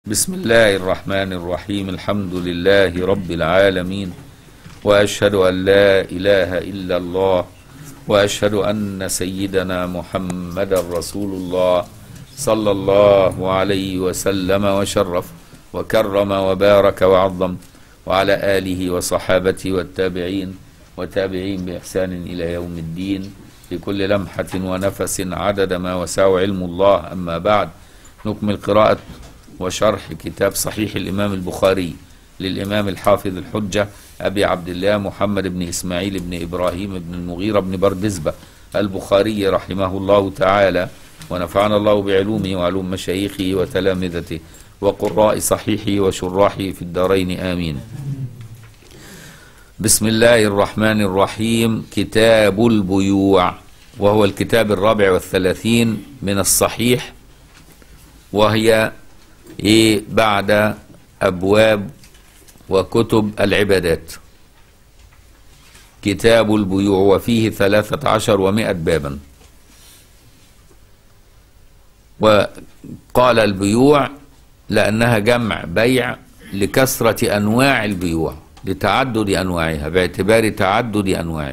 بسم الله الرحمن الرحيم الحمد لله رب العالمين واشهد ان لا اله الا الله واشهد ان سيدنا محمدا رسول الله صلى الله عليه وسلم وشرف وكرم وبارك وعظم وعلى اله وصحابته والتابعين وتابعين باحسان الى يوم الدين بكل لمحه ونفس عدد ما وسع علم الله اما بعد نكمل قراءه وشرح كتاب صحيح الإمام البخاري للإمام الحافظ الحجة أبي عبد الله محمد بن إسماعيل بن إبراهيم بن المغيرة بن بردزبة البخاري رحمه الله تعالى ونفعنا الله بعلومه وعلوم مشايخه وتلامذته وقراء صحيحه وشراحه في الدارين آمين بسم الله الرحمن الرحيم كتاب البيوع وهو الكتاب الرابع والثلاثين من الصحيح وهي ايه بعد ابواب وكتب العبادات كتاب البيوع وفيه ثلاثة عشر ومائة بابا وقال البيوع لأنها جمع بيع لكثرة أنواع البيوع لتعدد أنواعها باعتبار تعدد أنواعها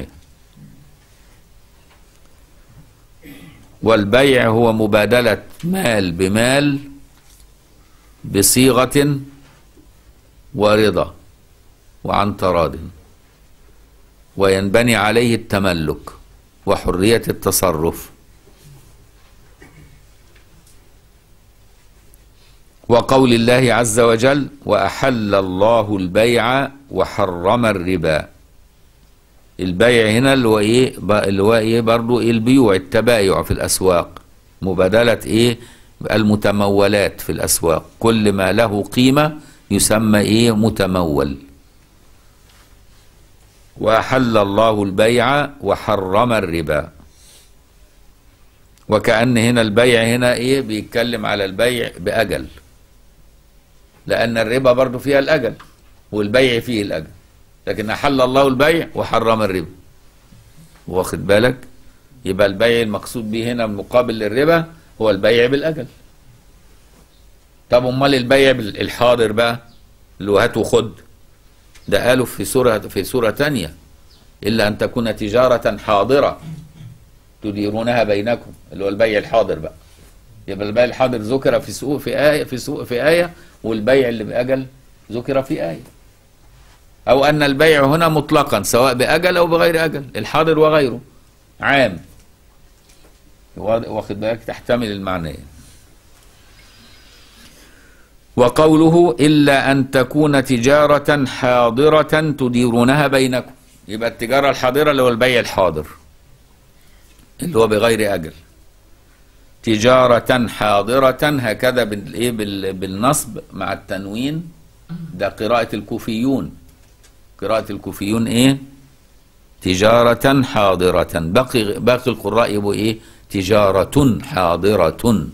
والبيع هو مبادلة مال بمال بصيغة ورضا وعن تراض وينبني عليه التملك وحرية التصرف وقول الله عز وجل وأحل الله البيع وحرم الربا البيع هنا اللي هو ايه اللي هو ايه برضه البيوع التبايع في الاسواق مبادله ايه المتمولات في الأسواق كل ما له قيمة يسمى إيه متمول وأحل الله البيع وحرم الربا وكأن هنا البيع هنا إيه بيتكلم على البيع بأجل لأن الربا برضو فيها الأجل والبيع فيه الأجل لكن أحل الله البيع وحرم الربا واخد بالك يبقى البيع المقصود به هنا مقابل للربا هو البيع بالأجل طب امال البيع الحاضر بقى اللي هو هات وخد ده قالوا في سورة في سورة تانية إلا أن تكون تجارة حاضرة تديرونها بينكم اللي هو البيع الحاضر بقى يبقى البيع الحاضر ذكر في سوق في آية في سوق في آية والبيع اللي بأجل ذكر في آية أو أن البيع هنا مطلقا سواء بأجل أو بغير أجل الحاضر وغيره عام واخد بالك تحتمل المعنيين وقوله إلا أن تكون تجارة حاضرة تديرونها بينكم يبقى التجارة الحاضرة اللي هو البيع الحاضر اللي هو بغير أجل تجارة حاضرة هكذا بالإيه بالنصب مع التنوين ده قراءة الكوفيون قراءة الكوفيون إيه تجارة حاضرة باقي باقي القراء يبقوا إيه تجارة حاضرة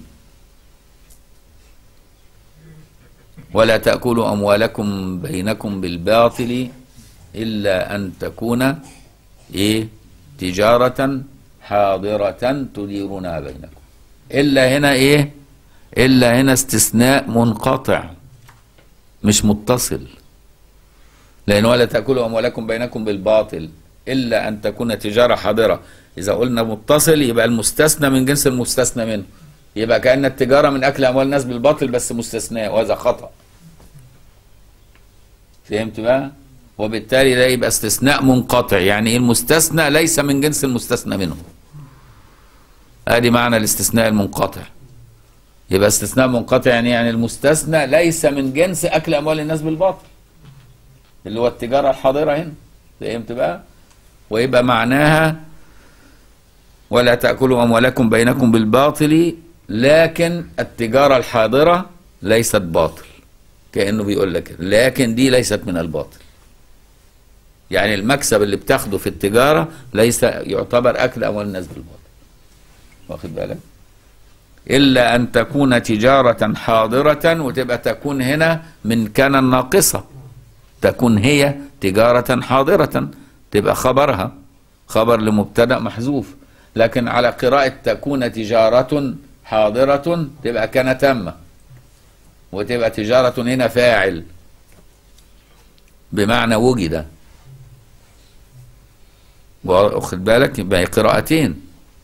ولا تأكلوا أموالكم بينكم بالباطل إلا أن تكون إيه تجارة حاضرة تديرونها بينكم إلا هنا إيه إلا هنا استثناء منقطع مش متصل لأن ولا تأكلوا أموالكم بينكم بالباطل إلا أن تكون تجارة حاضرة إذا قلنا متصل يبقى المستثنى من جنس المستثنى منه يبقى كأن التجارة من أكل أموال الناس بالباطل بس مستثناء وهذا خطأ فهمت بقى وبالتالي ده يبقى استثناء منقطع يعني المستثنى ليس من جنس المستثنى منه ادي معنى الاستثناء المنقطع يبقى استثناء منقطع يعني يعني المستثنى ليس من جنس اكل اموال الناس بالباطل اللي هو التجاره الحاضره هنا فهمت بقى ويبقى معناها ولا تاكلوا اموالكم بينكم بالباطل لكن التجاره الحاضره ليست باطل كانه بيقول لك لكن دي ليست من الباطل يعني المكسب اللي بتاخده في التجاره ليس يعتبر اكل اموال الناس بالباطل واخد بالك الا ان تكون تجاره حاضره وتبقى تكون هنا من كان الناقصه تكون هي تجاره حاضره تبقى خبرها خبر لمبتدا محذوف لكن على قراءه تكون تجاره حاضره تبقى كان تامه وتبقى تجارة هنا فاعل بمعنى وجد واخد بالك يبقى قراءتين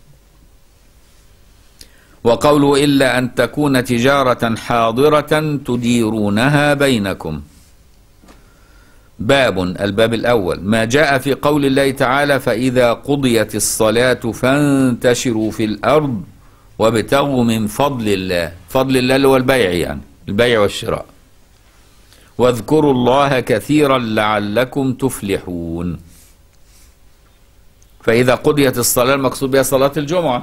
وقوله إلا أن تكون تجارة حاضرة تديرونها بينكم باب الباب الأول ما جاء في قول الله تعالى فإذا قضيت الصلاة فانتشروا في الأرض وابتغوا من فضل الله فضل الله اللي هو البيع يعني البيع والشراء واذكروا الله كثيرا لعلكم تفلحون فإذا قضيت الصلاة المقصود بها صلاة الجمعة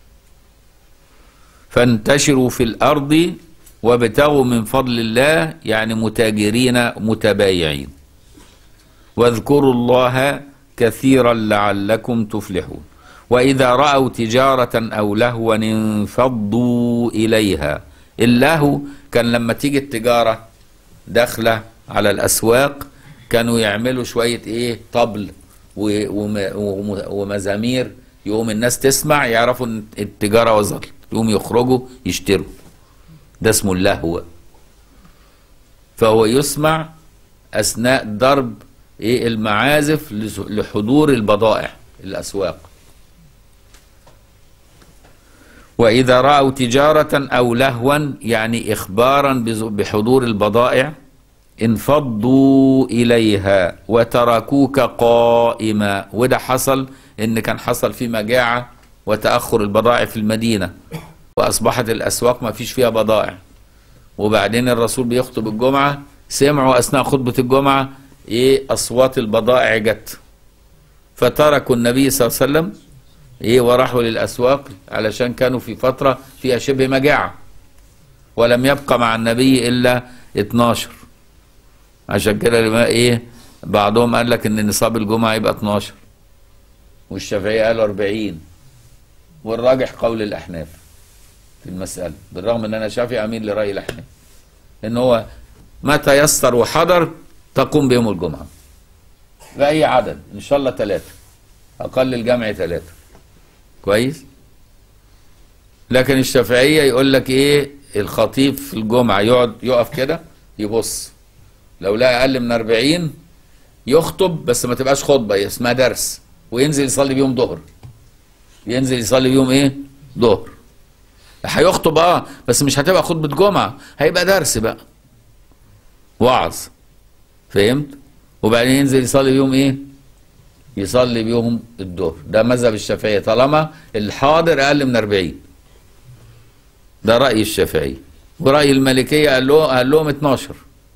فانتشروا في الأرض وابتغوا من فضل الله يعني متاجرين متبايعين واذكروا الله كثيرا لعلكم تفلحون وإذا رأوا تجارة أو لهوا انفضوا إليها اللهو كان لما تيجي التجارة داخلة على الأسواق كانوا يعملوا شوية إيه طبل و- وم- وم- ومزامير يقوم الناس تسمع يعرفوا ان التجارة وصلت يقوم يخرجوا يشتروا ده اسمه اللهو فهو يسمع أثناء ضرب إيه المعازف لز- لحضور البضائع الأسواق وإذا رأوا تجارة أو لهوا يعني إخبارا بز- بحضور البضائع انفضوا إليها وتركوك قائما وده حصل إن كان حصل في مجاعة وتأخر البضائع في المدينة وأصبحت الأسواق ما فيش فيها بضائع وبعدين الرسول بيخطب الجمعة سمعوا أثناء خطبة الجمعة إيه أصوات البضائع جت فتركوا النبي صلى الله عليه وسلم ايه وراحوا للاسواق علشان كانوا في فتره فيها شبه مجاعه ولم يبقى مع النبي الا 12 عشان كده لما ايه بعضهم قال لك ان نصاب الجمعه يبقى 12 والشافعيه قالوا 40 والراجح قول الاحناف في المساله بالرغم ان انا شافعي اميل لراي الاحناف ان هو متى يسر وحضر تقوم بيوم الجمعه باي عدد ان شاء الله ثلاثه اقل الجمع ثلاثه كويس لكن الشافعية يقول لك ايه الخطيب في الجمعة يقعد يقف كده يبص لو لقى اقل من 40 يخطب بس ما تبقاش خطبة اسمها درس وينزل يصلي بيهم ظهر ينزل يصلي بيهم ايه ظهر هيخطب اه بس مش هتبقى خطبة جمعة هيبقى درس بقى وعظ فهمت وبعدين ينزل يصلي بيهم ايه يصلي بيهم الظهر ده مذهب الشافعية طالما الحاضر أقل من 40 ده رأي الشافعية ورأي المالكية قال له قال لهم 12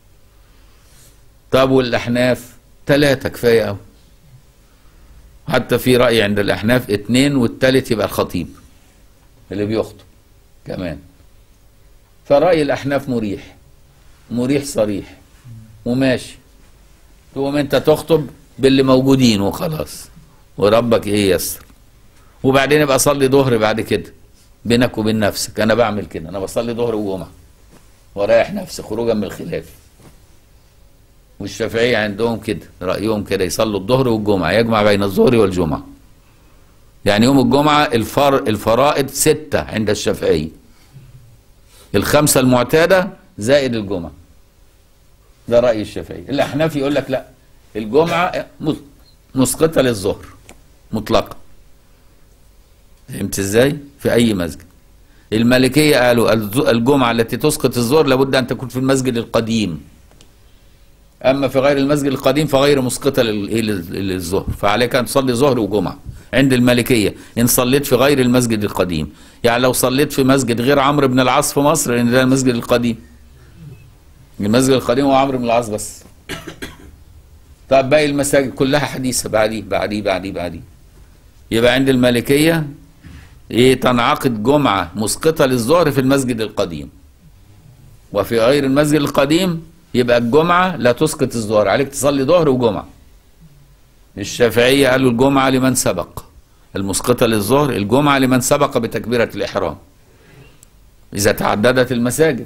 طب والأحناف ثلاثة كفاية أوي حتى في رأي عند الأحناف اتنين والتالت يبقى الخطيب اللي بيخطب كمان فرأي الأحناف مريح مريح صريح وماشي تقوم انت تخطب باللي موجودين وخلاص وربك ايه يسر وبعدين يبقى صلي ظهر بعد كده بينك وبين نفسك انا بعمل كده انا بصلي ظهر وجمعه ورايح نفسي خروجا من الخلاف والشافعية عندهم كده رأيهم كده يصلوا الظهر والجمعة يجمع بين الظهر والجمعة يعني يوم الجمعة الفر الفرائض ستة عند الشافعية الخمسة المعتادة زائد الجمعة ده رأي الشافعي الأحناف يقول لك لا الجمعة مس- مسقطة للظهر مطلقة فهمت ازاي؟ في أي مسجد المالكية قالوا الز- الجمعة التي تسقط الظهر لابد أن تكون في المسجد القديم أما في غير المسجد القديم فغير مسقطة لل- إيه لل- للظهر فعليك أن تصلي ظهر وجمعة عند المالكية إن صليت في غير المسجد القديم يعني لو صليت في مسجد غير عمرو بن العاص في مصر لأن ده المسجد القديم المسجد القديم هو عمرو بن العاص بس طب باقي المساجد كلها حديثة بعديه بعديه بعديه بعديه يبقى عند المالكية ايه تنعقد جمعة مسقطة للظهر في المسجد القديم وفي غير المسجد القديم يبقى الجمعة لا تسقط الظهر عليك تصلي ظهر وجمعة الشافعية قالوا الجمعة لمن سبق المسقطة للظهر الجمعة لمن سبق بتكبيرة الإحرام إذا تعددت المساجد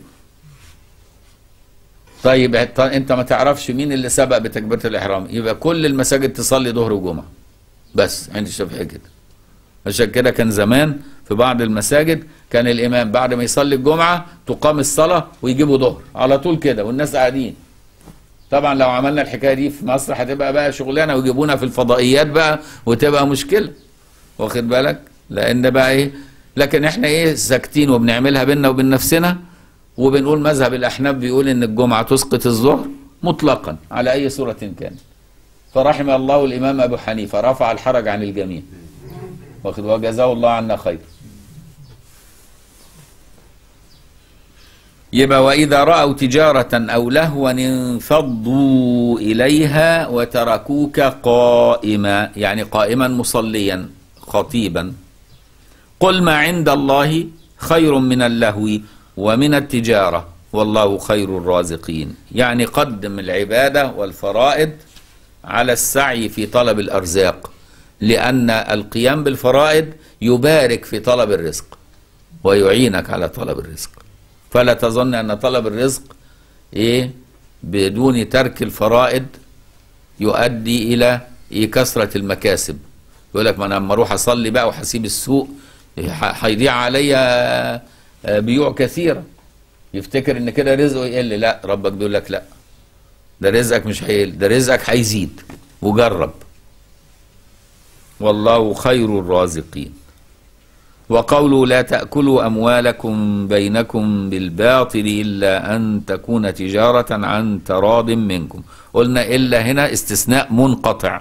طيب ط- انت ما تعرفش مين اللي سبق بتكبيرة الإحرام يبقى كل المساجد تصلي ظهر وجمعة بس عند الشافعية كده عشان كده كان زمان في بعض المساجد كان الامام بعد ما يصلي الجمعه تقام الصلاه ويجيبوا ظهر على طول كده والناس قاعدين طبعا لو عملنا الحكايه دي في مصر هتبقى بقى شغلانه ويجيبونا في الفضائيات بقى وتبقى مشكله واخد بالك لان بقى ايه لكن احنا ايه ساكتين وبنعملها بينا وبين نفسنا وبنقول مذهب الاحناف بيقول ان الجمعه تسقط الظهر مطلقا على اي صوره كانت فرحم الله الامام ابو حنيفه رفع الحرج عن الجميع واخد وجزاه الله عنا خير يبقى وإذا رأوا تجارة أو لهوا انفضوا إليها وتركوك قائما يعني قائما مصليا خطيبا قل ما عند الله خير من اللهو ومن التجارة والله خير الرازقين يعني قدم العبادة والفرائض على السعي في طلب الأرزاق لأن القيام بالفرائض يبارك في طلب الرزق ويعينك على طلب الرزق فلا تظن ان طلب الرزق ايه بدون ترك الفرائض يؤدي الى إيه كثره المكاسب يقول لك ما انا لما اروح اصلي بقى وهسيب السوق هيضيع عليا بيوع كثيره يفتكر ان كده رزقه يقل لا ربك بيقول لك لا ده رزقك مش هيقل ده رزقك هيزيد وجرب والله خير الرازقين وقوله لا تأكلوا أموالكم بينكم بالباطل إلا أن تكون تجارة عن تراض منكم قلنا إلا هنا استثناء منقطع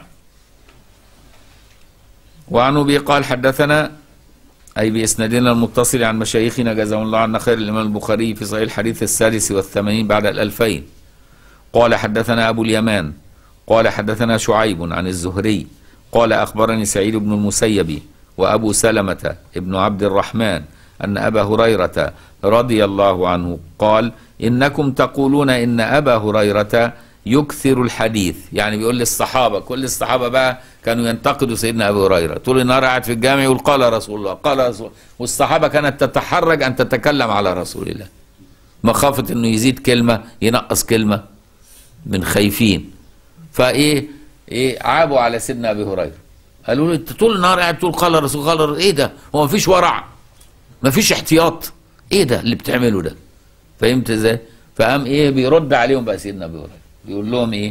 وعن أبي قال حدثنا أي بإسنادنا المتصل عن مشايخنا جزاهم الله عنا خير الإمام البخاري في صحيح الحديث السادس والثمانين بعد الألفين قال حدثنا أبو اليمان قال حدثنا شعيب عن الزهري قال أخبرني سعيد بن المسيب وأبو سلمة ابن عبد الرحمن أن أبا هريرة رضي الله عنه قال إنكم تقولون إن أبا هريرة يكثر الحديث يعني بيقول للصحابة كل الصحابة بقى كانوا ينتقدوا سيدنا أبو هريرة طول النهار قاعد في الجامع يقول قال رسول الله قال رسول والصحابة كانت تتحرج أن تتكلم على رسول الله مخافة أنه يزيد كلمة ينقص كلمة من خايفين فإيه إيه عابوا على سيدنا أبي هريرة قالوا له انت طول النهار قاعد تقول قال الرسول قال الرسول. ايه ده هو مفيش ورع مفيش احتياط ايه ده اللي بتعمله ده فهمت ازاي فقام ايه بيرد عليهم بقى سيدنا ابي هريره بيقول لهم ايه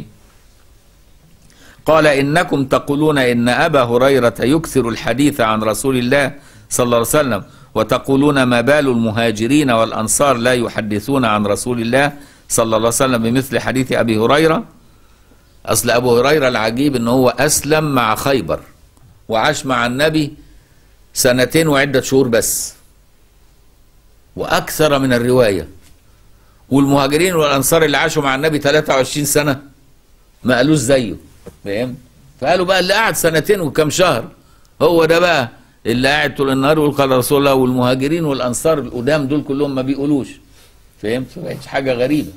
قال انكم تقولون ان ابا هريره يكثر الحديث عن رسول الله صلى الله عليه وسلم وتقولون ما بال المهاجرين والانصار لا يحدثون عن رسول الله صلى الله عليه وسلم بمثل حديث ابي هريره اصل ابو هريره العجيب ان هو اسلم مع خيبر وعاش مع النبي سنتين وعدة شهور بس وأكثر من الرواية والمهاجرين والأنصار اللي عاشوا مع النبي 23 سنة ما قالوش زيه فاهم فقالوا بقى اللي قعد سنتين وكم شهر هو ده بقى اللي قاعد طول النهار يقول قال رسول الله والمهاجرين والأنصار القدام دول كلهم ما بيقولوش فهمت فبقتش حاجة غريبة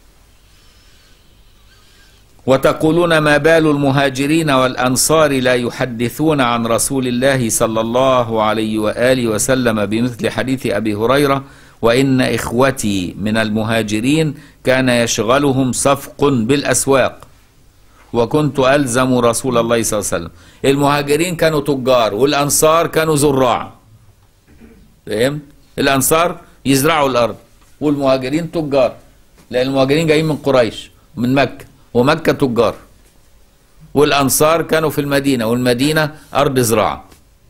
وتقولون ما بال المهاجرين والأنصار لا يحدثون عن رسول الله صلى الله عليه وآله وسلم بمثل حديث أبي هريرة وإن إخوتي من المهاجرين كان يشغلهم صفق بالأسواق وكنت ألزم رسول الله صلى الله عليه وسلم المهاجرين كانوا تجار والأنصار كانوا زراع فهمت الأنصار يزرعوا الأرض والمهاجرين تجار لأن المهاجرين جايين من قريش من مكة ومكة تجار والأنصار كانوا في المدينة والمدينة أرض زراعة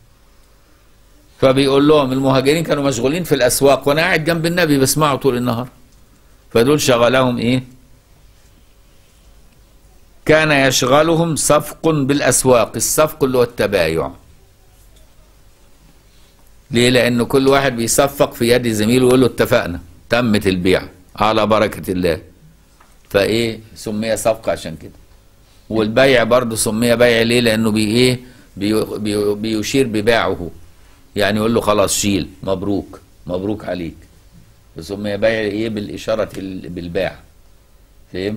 فبيقول لهم المهاجرين كانوا مشغولين في الأسواق وأنا قاعد جنب النبي بسمعه طول النهار فدول شغلهم إيه كان يشغلهم صفق بالأسواق الصفق اللي هو التبايع ليه لأن كل واحد بيصفق في يد زميله ويقول له اتفقنا تمت البيع على بركة الله فايه سمي صفقه عشان كده والبيع برضه سمي بيع ليه لانه بي ايه بي بي بيشير بباعه يعني يقول له خلاص شيل مبروك مبروك عليك فسمي بيع ايه بالاشاره بالباع فهم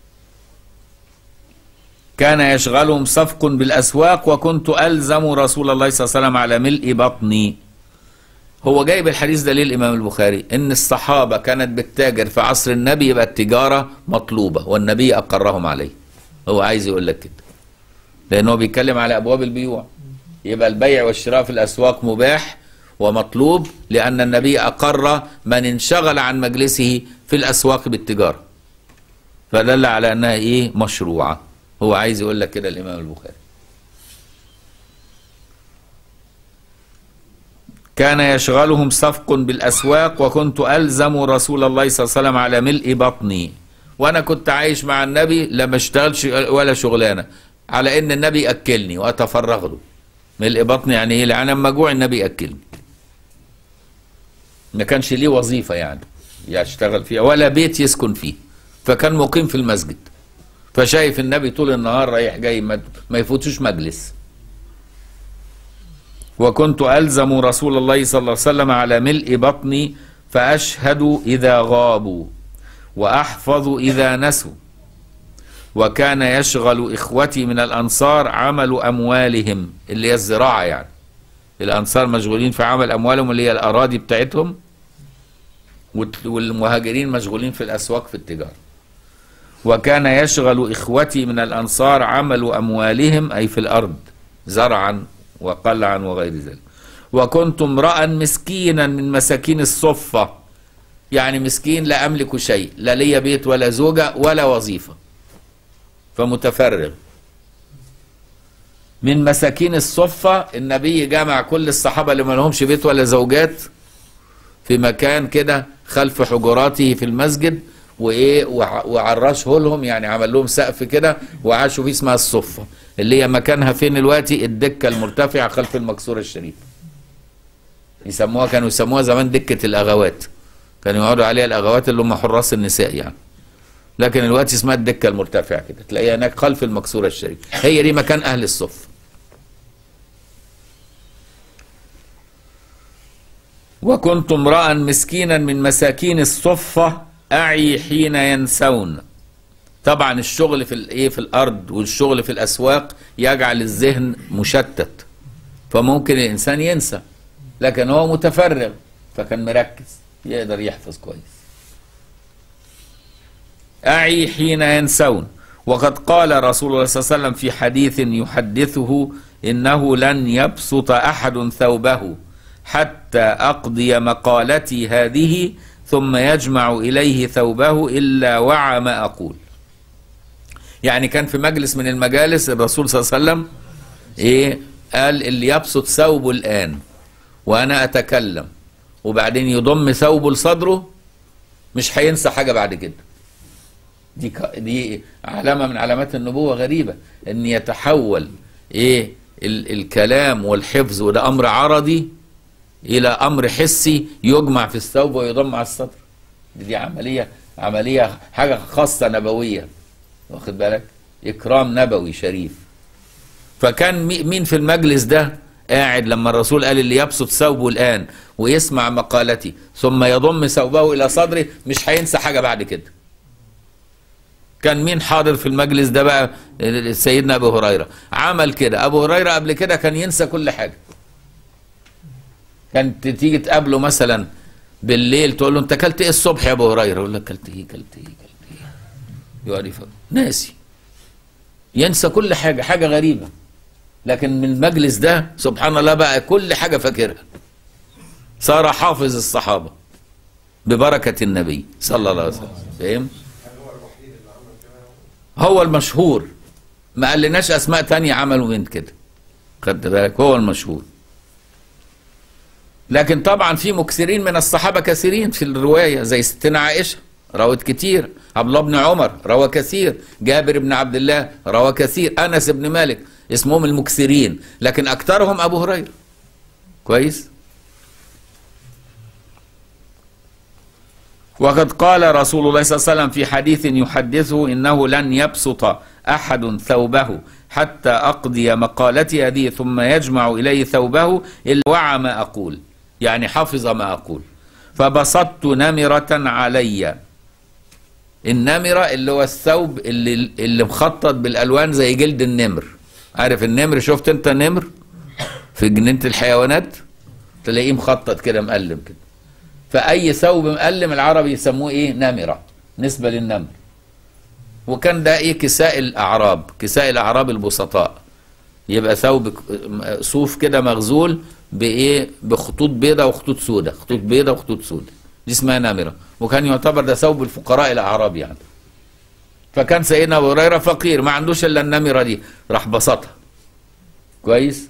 كان يشغلهم صفق بالاسواق وكنت الزم رسول الله صلى الله عليه وسلم على ملء بطني هو جايب الحديث ده ليه الامام البخاري ان الصحابه كانت بتتاجر في عصر النبي يبقى التجاره مطلوبه والنبي اقرهم عليه هو عايز يقول لك كده لان هو بيتكلم على ابواب البيوع يبقى البيع والشراء في الأسواق مباح ومطلوب لأن النبي أقر من انشغل عن مجلسه في الأسواق بالتجارة فدل على أنها إيه مشروعة هو عايز يقول لك كده الإمام البخاري كان يشغلهم صفق بالأسواق وكنت ألزم رسول الله صلى الله عليه وسلم على ملء بطني وأنا كنت عايش مع النبي لما اشتغلش ولا شغلانة على إن النبي يأكلني وأتفرغ له ملء بطني يعني إيه يعني لما جوع النبي يأكلني ما كانش ليه وظيفة يعني يشتغل فيها ولا بيت يسكن فيه فكان مقيم في المسجد فشايف النبي طول النهار رايح جاي ما ما يفوتوش مجلس وكنت ألزم رسول الله صلى الله عليه وسلم على ملء بطني فأشهد إذا غابوا وأحفظ إذا نسوا وكان يشغل إخوتي من الأنصار عمل أموالهم اللي هي الزراعة يعني الأنصار مشغولين في عمل أموالهم اللي هي الأراضي بتاعتهم والت- والمهاجرين مشغولين في الأسواق في التجارة وكان يشغل إخوتي من الأنصار عمل أموالهم أي في الأرض زرعا وقلعا وغير ذلك وكنت امرأ مسكينا من مساكين الصفة يعني مسكين لا أملك شيء لا لي بيت ولا زوجة ولا وظيفة فمتفرغ من مساكين الصفة النبي جمع كل الصحابة اللي ما لهمش بيت ولا زوجات في مكان كده خلف حجراته في المسجد وايه وع- وعرشه لهم يعني عمل لهم سقف كده وعاشوا فيه اسمها الصفة اللي هي مكانها فين دلوقتي الدكة المرتفعة خلف المقصورة الشريف يسموها كانوا يسموها زمان دكة الأغوات كانوا يقعدوا عليها الأغوات اللي هم حراس النساء يعني لكن الوقت اسمها الدكة المرتفعة كده تلاقيها هناك خلف المقصورة الشريف هي دي مكان أهل الصف وكنت امرأ مسكينا من مساكين الصفة أعي حين ينسون طبعا الشغل في الايه في الارض والشغل في الاسواق يجعل الذهن مشتت فممكن الانسان ينسى لكن هو متفرغ فكان مركز يقدر يحفظ كويس أعي حين ينسون وقد قال رسول الله صلى الله عليه وسلم في حديث يحدثه إنه لن يبسط أحد ثوبه حتى أقضي مقالتي هذه ثم يجمع إليه ثوبه إلا وعى ما أقول يعني كان في مجلس من المجالس الرسول صلى الله عليه وسلم إيه قال اللي يبسط ثوبه الآن وأنا أتكلم وبعدين يضم ثوبه لصدره مش هينسى حاجة بعد كده دي ك... دي علامه من علامات النبوه غريبه ان يتحول ايه ال... الكلام والحفظ وده امر عرضي الى امر حسي يجمع في الثوب ويضم على الصدر دي, دي عمليه عمليه حاجه خاصه نبويه واخد بالك اكرام نبوي شريف فكان مي- مين في المجلس ده قاعد لما الرسول قال اللي يبسط ثوبه الان ويسمع مقالتي ثم يضم ثوبه الى صدره مش هينسى حاجه بعد كده كان مين حاضر في المجلس ده بقى سيدنا ابو هريره عمل كده ابو هريره قبل كده كان ينسى كل حاجه كان تيجي تقابله مثلا بالليل تقول له انت اكلت ايه الصبح يا ابو هريره يقول لك اكلت ايه اكلت ايه اكلت ايه يقعد يفكر ناسي ينسى كل حاجه حاجه غريبه لكن من المجلس ده سبحان الله بقى كل حاجه فاكرها صار حافظ الصحابه ببركه النبي صلى الله عليه وسلم فاهم هو المشهور ما قالناش اسماء تانية عملوا من كده خدت بالك هو المشهور لكن طبعا في مكثرين من الصحابة كثيرين في الرواية زي ستنا عائشة روت كتير عبد الله بن عمر روى كثير جابر بن عبد الله روى كثير أنس بن مالك اسمهم المكثرين لكن أكثرهم أبو هريرة كويس وقد قال رسول الله صلى الله عليه وسلم في حديث يحدثه انه لن يبسط احد ثوبه حتى اقضي مقالتي هذه ثم يجمع اليه ثوبه الا وعى ما اقول يعني حفظ ما اقول فبسطت نمره علي النمره اللي هو الثوب اللي اللي مخطط بالالوان زي جلد النمر عارف النمر شفت انت النمر في جنينه الحيوانات تلاقيه مخطط كده مقلم كده فأي ثوب مقلم العربي يسموه إيه نمرة نسبة للنمر وكان ده إيه كساء الأعراب كساء الأعراب البسطاء يبقى ثوب ك- صوف كده مغزول بايه بخطوط بيضة وخطوط سودة خطوط بيضة وخطوط سودة دي اسمها نمرة وكان يعتبر ده ثوب الفقراء الاعراب يعني فكان سيدنا ابو هريره فقير ما عندوش الا النمره دي راح بسطها كويس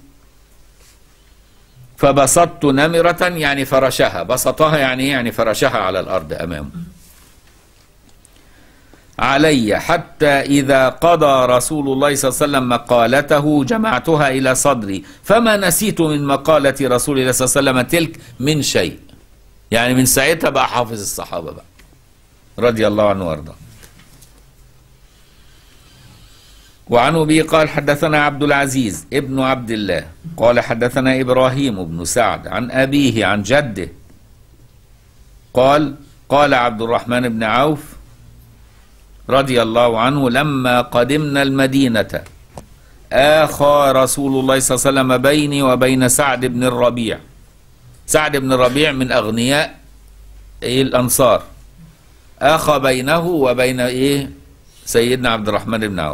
فبسطت نمرة يعني فرشها بسطها يعني إيه؟ يعني فرشها على الأرض أمامه علي حتى إذا قضى رسول الله صلى الله عليه وسلم مقالته جمعتها إلى صدري فما نسيت من مقالة رسول الله صلى الله عليه وسلم تلك من شيء يعني من ساعتها بقى حافظ الصحابة بقى رضي الله عنه وارضاه وعن أبي قال حدثنا عبد العزيز ابن عبد الله قال حدثنا إبراهيم بن سعد عن أبيه عن جده قال قال عبد الرحمن بن عوف رضي الله عنه لما قدمنا المدينة آخى رسول الله صلى الله عليه وسلم بيني وبين سعد بن الربيع سعد بن الربيع من أغنياء إيه الأنصار آخى بينه وبين إيه سيدنا عبد الرحمن بن عوف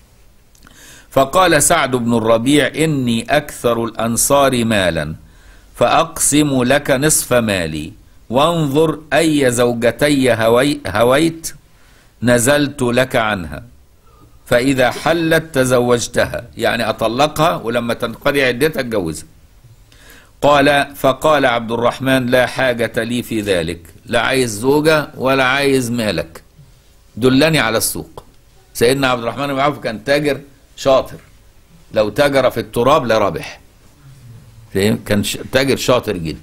فقال سعد بن الربيع إني أكثر الأنصار مالا فأقسم لك نصف مالي وانظر أي زوجتي هوي هويت نزلت لك عنها فإذا حلت تزوجتها يعني أطلقها ولما تنقضي عدتها اتجوزها قال فقال عبد الرحمن لا حاجة لي في ذلك لا عايز زوجة ولا عايز مالك دلني على السوق سيدنا عبد الرحمن بن عوف كان تاجر شاطر لو تاجر في التراب لربح فاهم كان ش- تاجر شاطر جدا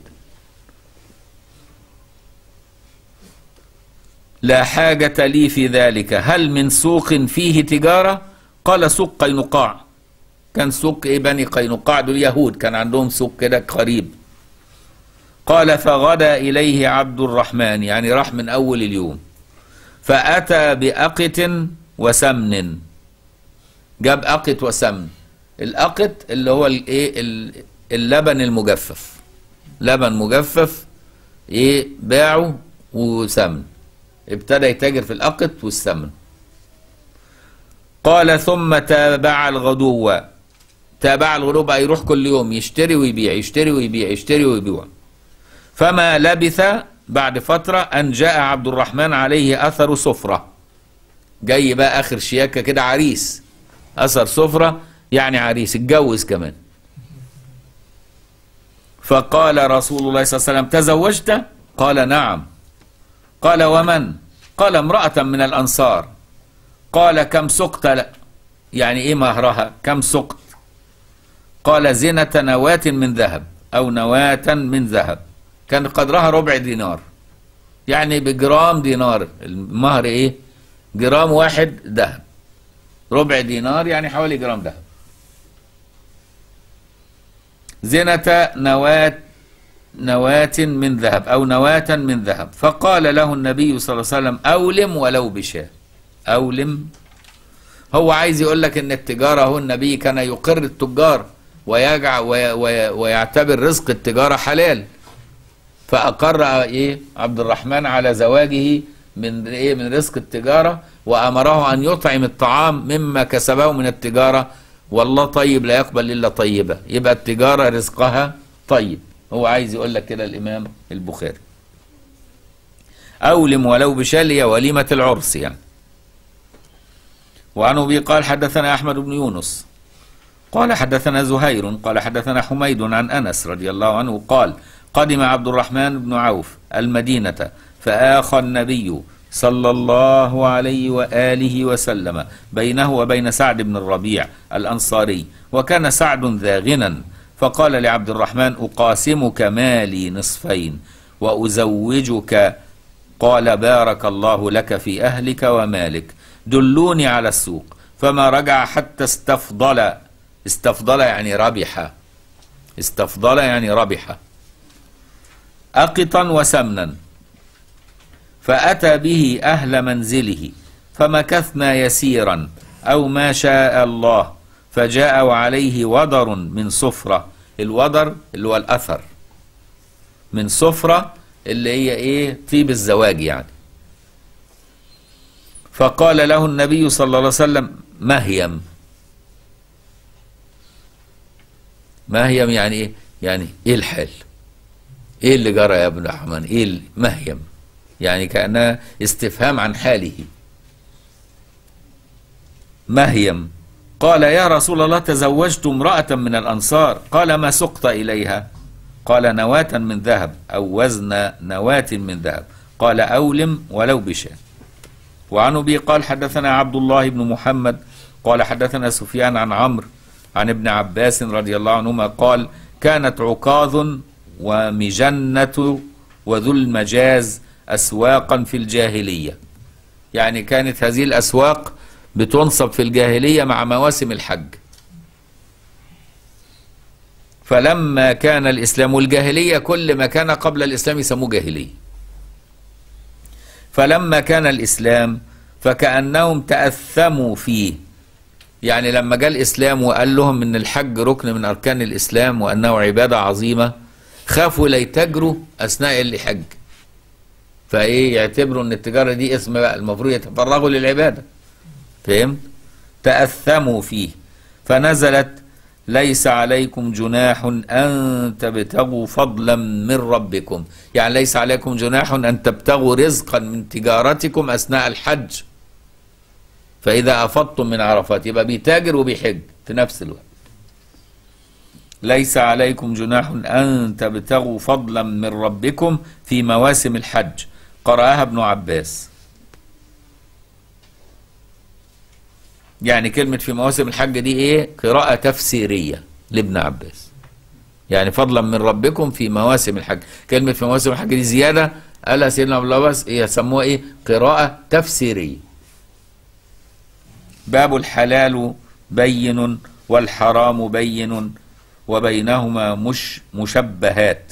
لا حاجة لي في ذلك هل من سوق فيه تجارة قال سوق قينقاع كان سوق ايه بني قينقاع دول يهود كان عندهم سوق كده قريب قال فغدا إليه عبد الرحمن يعني راح من أول اليوم فأتى بأقت وسمن جاب أقت وسمن الأقت اللي هو الايه ال- اللبن المجفف لبن مجفف ايه باعه وسمن ابتدى يتاجر في الأقط والسمن قال ثم تابع الغدو تابع الغدو بقى يروح كل يوم يشتري ويبيع يشتري ويبيع يشتري ويبيع فما لبث بعد فترة أن جاء عبد الرحمن عليه أثر سفرة جاي بقى آخر شياكة كده عريس أثر سفرة يعني عريس اتجوز كمان فقال رسول الله صلى الله عليه وسلم تزوجت قال نعم قال ومن قال امرأة من الأنصار قال كم سقت لا يعني ايه مهرها كم سقت قال زنة نواة من ذهب أو نواة من ذهب كان قدرها ربع دينار يعني بجرام دينار المهر ايه جرام واحد ذهب ربع دينار يعني حوالي جرام ذهب زنة نواة نواة من ذهب أو نواة من ذهب فقال له النبي صلى الله عليه وسلم أولم ولو بشاة أولم هو عايز يقول لك ان التجارة هو النبي كان يقر التجار ويجع وي وي ويعتبر رزق التجارة حلال فأقر ايه عبد الرحمن على زواجه من ايه من رزق التجارة وأمره أن يطعم الطعام مما كسبه من التجارة والله طيب لا يقبل إلا طيبة يبقى التجارة رزقها طيب هو عايز يقول لك كده الإمام البخاري أولم ولو بشالية وليمة العرس يعني وعن أبي قال حدثنا أحمد بن يونس قال حدثنا زهير قال حدثنا حميد عن أنس رضي الله عنه قال قدم عبد الرحمن بن عوف المدينة فآخى النبي صلى الله عليه وآله وسلم بينه وبين سعد بن الربيع الأنصاري وكان سعد ذا غنى فقال لعبد الرحمن أقاسمك مالي نصفين وأزوجك قال بارك الله لك في أهلك ومالك دلوني على السوق فما رجع حتى استفضل استفضل يعني ربح استفضل يعني ربح أقطا وسمنا فأتى به أهل منزله فمكثنا يسيرا أو ما شاء الله فجاء وعليه وضر من صفرة الوضر اللي هو الأثر من صفرة اللي هي إيه طيب الزواج يعني فقال له النبي صلى الله عليه وسلم مهيم مهيم يعني ايه يعني ايه الحال ايه اللي جرى يا ابن الرحمن ايه اللي- مهيم يعني كانها استفهام عن حاله مهيم قال يا رسول الله تزوجت امرأة من الأنصار قال ما سقت إليها قال نواة من ذهب أو وزن نواة من ذهب قال أولم ولو بشاة وعن أبي قال حدثنا عبد الله بن محمد قال حدثنا سفيان عن عمرو عن ابن عباس رضي الله عنهما قال كانت عكاظ ومجنة وذو المجاز أسواقا في الجاهلية يعني كانت هذه الأسواق بتنصب في الجاهلية مع مواسم الحج فلما كان الإسلام والجاهلية كل ما كان قبل الإسلام يسموه جاهلية فلما كان الإسلام فكأنهم تأثموا فيه يعني لما جاء الإسلام وقال لهم إن الحج ركن من أركان الإسلام وأنه عبادة عظيمة خافوا لا يتاجروا أثناء الحج فإيه يعتبروا إن التجارة دي اسم بقى المفروض يتفرغوا للعبادة فهمت؟ تأثموا فيه فنزلت ليس عليكم جناح أن تبتغوا فضلا من ربكم يعني ليس عليكم جناح أن تبتغوا رزقا من تجارتكم أثناء الحج فإذا أفضتم من عرفات يبقى بيتاجر وبيحج في نفس الوقت ليس عليكم جناح أن تبتغوا فضلا من ربكم في مواسم الحج قرأها ابن عباس يعني كلمة في مواسم الحج دي ايه قراءة تفسيرية لابن عباس يعني فضلا من ربكم في مواسم الحج كلمة في مواسم الحج دي زيادة قالها سيدنا ابن عباس إيه يسموها ايه قراءة تفسيرية باب الحلال بين والحرام بين وبينهما مش مشبهات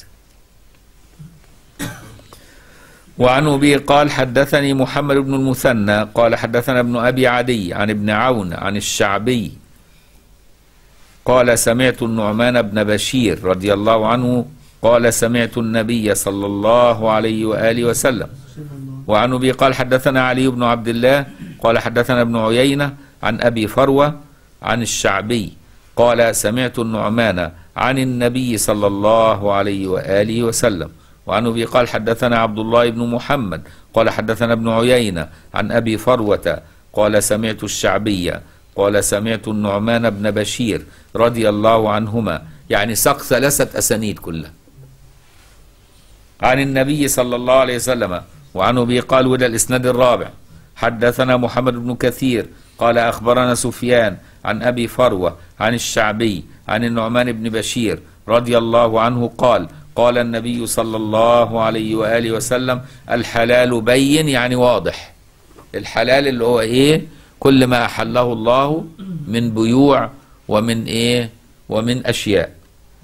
وعن أبي قال حدثني محمد بن المثنى قال حدثنا ابن أبي عدي عن ابن عون عن الشعبي قال سمعت النعمان بن بشير رضي الله عنه قال سمعت النبي صلى الله عليه وآله وسلم وعن أبي قال حدثنا علي بن عبد الله قال حدثنا ابن عيينة عن أبي فروة عن الشعبي قال سمعت النعمان عن النبي صلى الله عليه وآله وسلم وعن أبي قال حدثنا عبد الله بن محمد قال حدثنا ابن عيينة عن أبي فروة قال سمعت الشعبي قال سمعت النعمان بن بشير رضي الله عنهما يعني ساق ثلاثة أسانيد كلها عن النبي صلى الله عليه وسلم وعن أبي قال وده الإسناد الرابع حدثنا محمد بن كثير قال أخبرنا سفيان عن أبي فروة عن الشعبي عن النعمان بن بشير رضي الله عنه قال قال النبي صلى الله عليه وآله وسلم الحلال بين يعني واضح الحلال اللي هو ايه كل ما أحله الله من بيوع ومن ايه ومن أشياء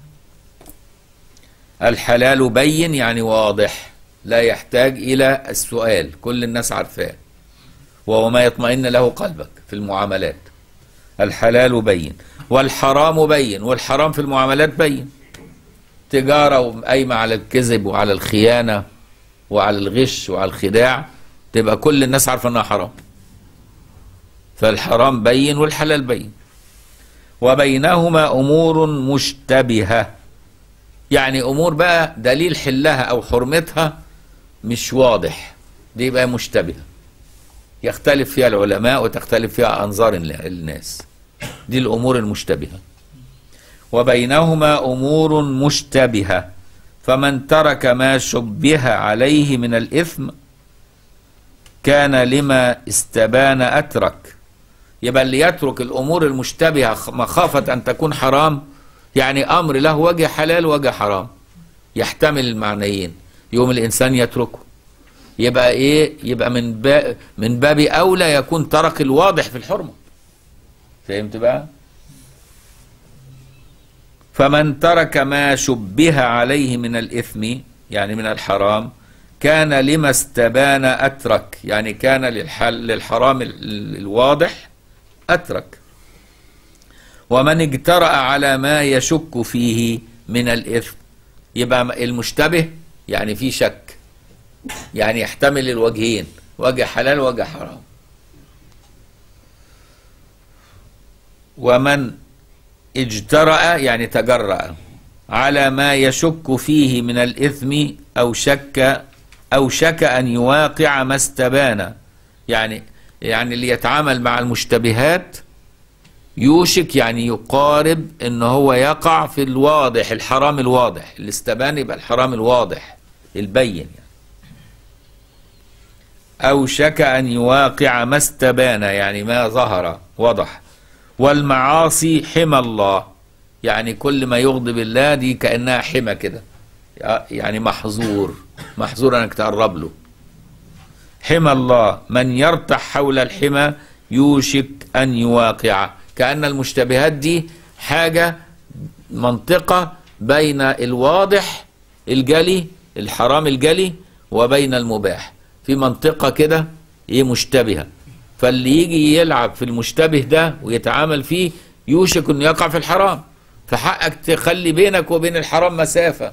الحلال بين يعني واضح لا يحتاج إلى السؤال كل الناس عارفاه وهو ما يطمئن له قلبك في المعاملات الحلال بين والحرام بين والحرام في المعاملات بين تجارة قايمة على الكذب وعلى الخيانة وعلى الغش وعلى الخداع تبقى كل الناس عارفة انها حرام فالحرام بين والحلال بين وبينهما امور مشتبهة يعني امور بقى دليل حلها او حرمتها مش واضح دي يبقى مشتبهة يختلف فيها العلماء وتختلف فيها انظار الناس دي الامور المشتبهه وبينهما امور مشتبهه فمن ترك ما شبه عليه من الاثم كان لما استبان اترك يبقى اللي يترك الامور المشتبهه مخافه ان تكون حرام يعني امر له وجه حلال وجه حرام يحتمل المعنيين يوم الانسان يتركه يبقى ايه يبقى من باب من باب اولى يكون ترك الواضح في الحرمه فهمت بقى فمن ترك ما شبه عليه من الإثم يعني من الحرام كان لما استبان أترك يعني كان للحل للحرام الواضح أترك ومن اجترأ على ما يشك فيه من الإثم يبقى المشتبه يعني في شك يعني يحتمل الوجهين وجه حلال وجه حرام ومن اجترأ يعني تجرأ على ما يشك فيه من الإثم أو شك أو شك أن يواقع ما استبان يعني يعني اللي يتعامل مع المشتبهات يوشك يعني يقارب ان هو يقع في الواضح الحرام الواضح اللي استبان يبقى الحرام الواضح البين يعني. او شك ان يواقع ما استبان يعني ما ظهر وضح والمعاصي حمى الله يعني كل ما يغضب الله دي كانها حمى كده يعني محظور محظور انك تقرب له حمى الله من يرتح حول الحمى يوشك ان يواقع كأن المشتبهات دي حاجة منطقة بين الواضح الجلي الحرام الجلي وبين المباح في منطقة كده ايه مشتبهة فاللي يجي يلعب في المشتبه ده ويتعامل فيه يوشك انه يقع في الحرام فحقك تخلي بينك وبين الحرام مسافة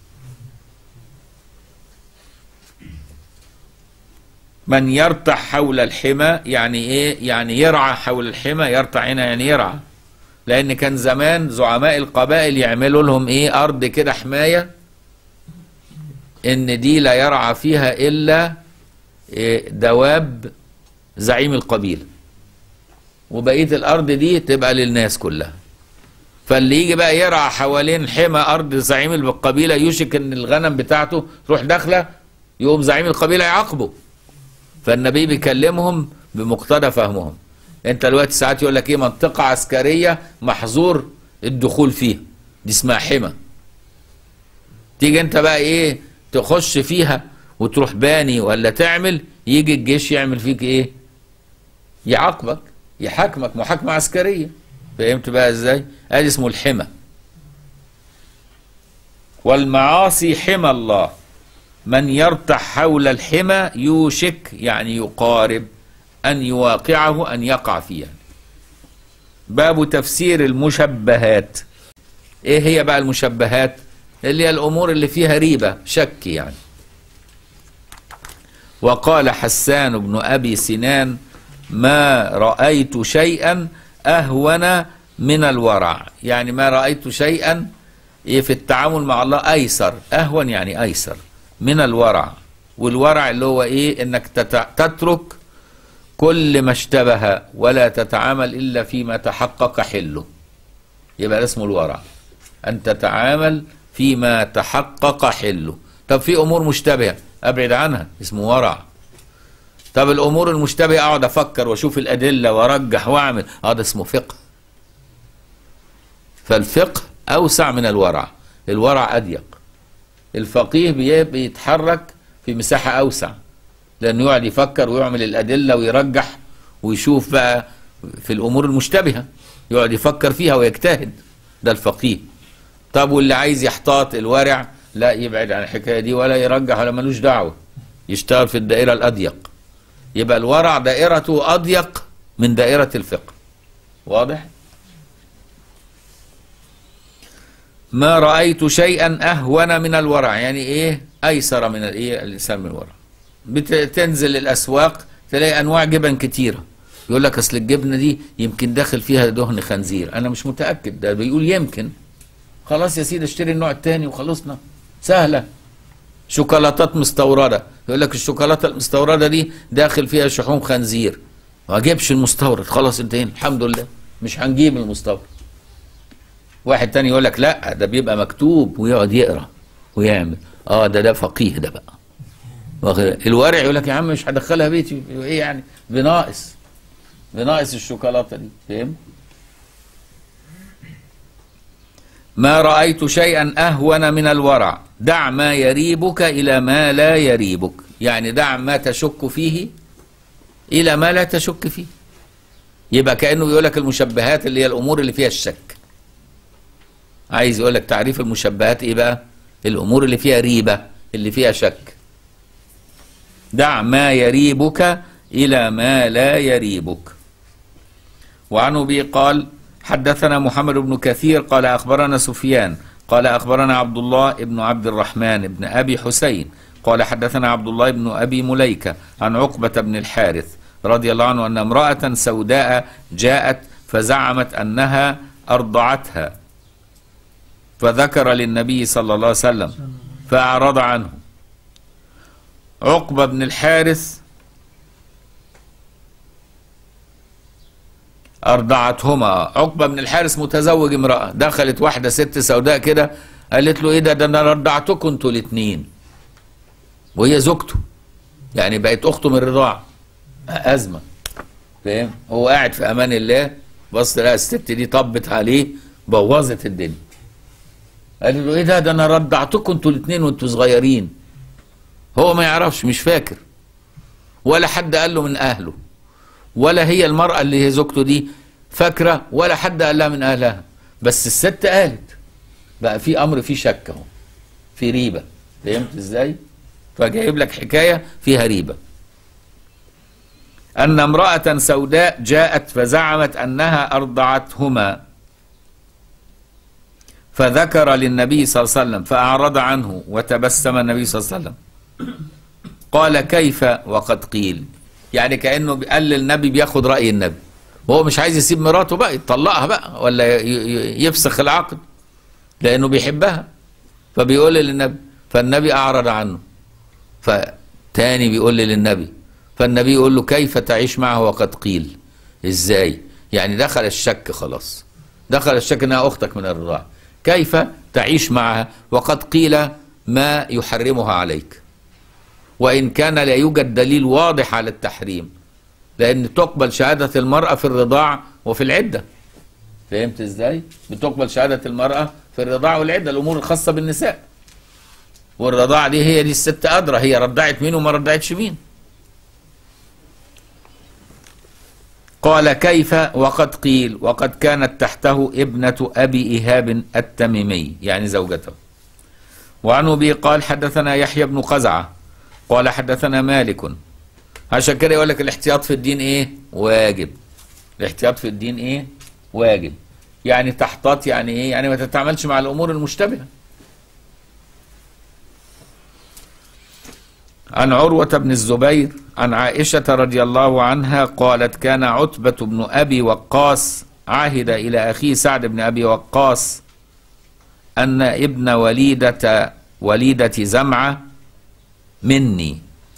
من يرتع حول الحمى يعني ايه يعني يرعى حول الحمى يرتع هنا يعني يرعى لان كان زمان زعماء القبائل يعملوا لهم ايه ارض كده حمايه ان دي لا يرعى فيها الا إيه دواب زعيم القبيله وبقيه الارض دي تبقى للناس كلها فاللي يجي بقى يرعى حوالين حمى ارض زعيم القبيله يوشك ان الغنم بتاعته تروح داخله يقوم زعيم القبيله يعاقبه فالنبي بيكلمهم بمقتضى فهمهم انت دلوقتي ساعات يقول لك ايه منطقه عسكريه محظور الدخول فيها دي اسمها حمى تيجي انت بقى ايه تخش فيها وتروح باني ولا تعمل يجي الجيش يعمل فيك ايه يعاقبك يحاكمك محاكمه عسكريه فهمت بقى ازاي ادي اسمه الحمى والمعاصي حمى الله من يرتح حول الحمى يوشك يعني يقارب أن يواقعه أن يقع فيها باب تفسير المشبهات ايه هي بقى المشبهات اللي هي الامور اللي فيها ريبة شك يعني وقال حسان بن ابي سنان ما رأيت شيئا اهون من الورع يعني ما رأيت شيئا إيه في التعامل مع الله ايسر اهون يعني ايسر من الورع والورع اللي هو ايه انك تترك كل ما اشتبه ولا تتعامل الا فيما تحقق حله يبقى اسمه الورع ان تتعامل فيما تحقق حله طب في امور مشتبهه ابعد عنها اسمه ورع طب الامور المشتبهه اقعد افكر واشوف الادله وارجح واعمل اه ده اسمه فقه فالفقه اوسع من الورع الورع اضيق الفقيه بيتحرك في مساحة أوسع لأنه يقعد يفكر ويعمل الأدلة ويرجح ويشوف بقى في الأمور المشتبهة يقعد يفكر فيها ويجتهد ده الفقيه طب واللي عايز يحتاط الورع لا يبعد عن الحكاية دي ولا يرجح ولا ملوش دعوة يشتغل في الدائرة الأضيق يبقى الورع دائرته أضيق من دائرة الفقه واضح؟ ما رأيت شيئا أهون من الورع يعني إيه أيسر من الإيه الإنسان من الورع بتنزل الأسواق تلاقي أنواع جبن كتيرة يقول لك أصل الجبنة دي يمكن داخل فيها دهن خنزير أنا مش متأكد ده بيقول يمكن خلاص يا سيدي اشتري النوع التاني وخلصنا سهلة شوكولاتات مستوردة يقول لك الشوكولاتة المستوردة دي داخل فيها شحوم خنزير ما اجيبش المستورد خلاص انتهينا الحمد لله مش هنجيب المستورد واحد تاني يقول لك لا ده بيبقى مكتوب ويقعد يقرا ويعمل اه ده ده فقيه ده بقى الورع يقول لك يا عم مش هدخلها بيتي ايه يعني بناقص بناقص الشوكولاته دي فاهم ما رأيت شيئا أهون من الورع دع ما يريبك إلى ما لا يريبك يعني دع ما تشك فيه إلى ما لا تشك فيه يبقى كأنه يقول لك المشبهات اللي هي الأمور اللي فيها الشك عايز يقول لك تعريف المشبهات ايه بقى الامور اللي فيها ريبه اللي فيها شك دع ما يريبك الى ما لا يريبك وعن ابي قال حدثنا محمد بن كثير قال اخبرنا سفيان قال اخبرنا عبد الله بن عبد الرحمن بن ابي حسين قال حدثنا عبد الله بن ابي مليكه عن عقبه بن الحارث رضي الله عنه ان امراه سوداء جاءت فزعمت انها أرضعتها فذكر للنبي صلى الله عليه وسلم فأعرض عنه عقبة بن الحارث أرضعتهما عقبة بن الحارث متزوج امرأة دخلت واحدة ست سوداء كده قالت له ايه ده ده انا رضعتكم انتوا الاتنين وهي زوجته يعني بقت اخته من الرضاعة أزمة فاهم هو قاعد في أمان الله بص لقى الست دي طبت عليه بوظت الدنيا قال له ايه ده ده انا رضعتكم انتوا الاتنين وانتوا صغيرين هو ما يعرفش مش فاكر ولا حد قال له من اهله ولا هي المرأة اللي هي زوجته دي فاكرة ولا حد قال لها من اهلها بس الست قالت بقى في امر فيه شك اهو في ريبة فهمت ازاي فجايب لك حكاية فيها ريبة أن امرأة سوداء جاءت فزعمت أنها أرضعتهما فذكر للنبي صلى الله عليه وسلم فأعرض عنه وتبسم النبي صلى الله عليه وسلم قال كيف وقد قيل يعني كأنه قال للنبي بياخد رأي النبي وهو مش عايز يسيب مراته بقى يطلقها بقى ولا ي- ي- يفسخ العقد لأنه بيحبها فبيقول للنبي فالنبي أعرض عنه فتاني بيقول للنبي فالنبي يقول له كيف تعيش معه وقد قيل ازاي يعني دخل الشك خلاص دخل الشك انها اختك من الرضاعه كيف تعيش معها وقد قيل ما يحرمها عليك وان كان لا يوجد دليل واضح على التحريم لان تقبل شهاده المراه في الرضاع وفي العده فهمت ازاي بتقبل شهاده المراه في الرضاع والعده الامور الخاصه بالنساء والرضاعه دي هي دي الست ادرى هي رضعت مين وما رضعتش مين قال كيف وقد قيل وقد كانت تحته ابنة أبي إيهاب التميمي يعني زوجته وعن أبي قال حدثنا يحيى بن قزعة قال حدثنا مالك عشان كده يقول لك الاحتياط في الدين ايه واجب الاحتياط في الدين ايه واجب يعني تحتاط يعني ايه يعني ما تتعاملش مع الامور المشتبهه عن عروة بن الزبير عن عائشة رضي الله عنها قالت كان عتبة بن أبي وقاص عهد إلى أخيه سعد بن أبي وقاص أن ابن وليدة وليدة زمعة مني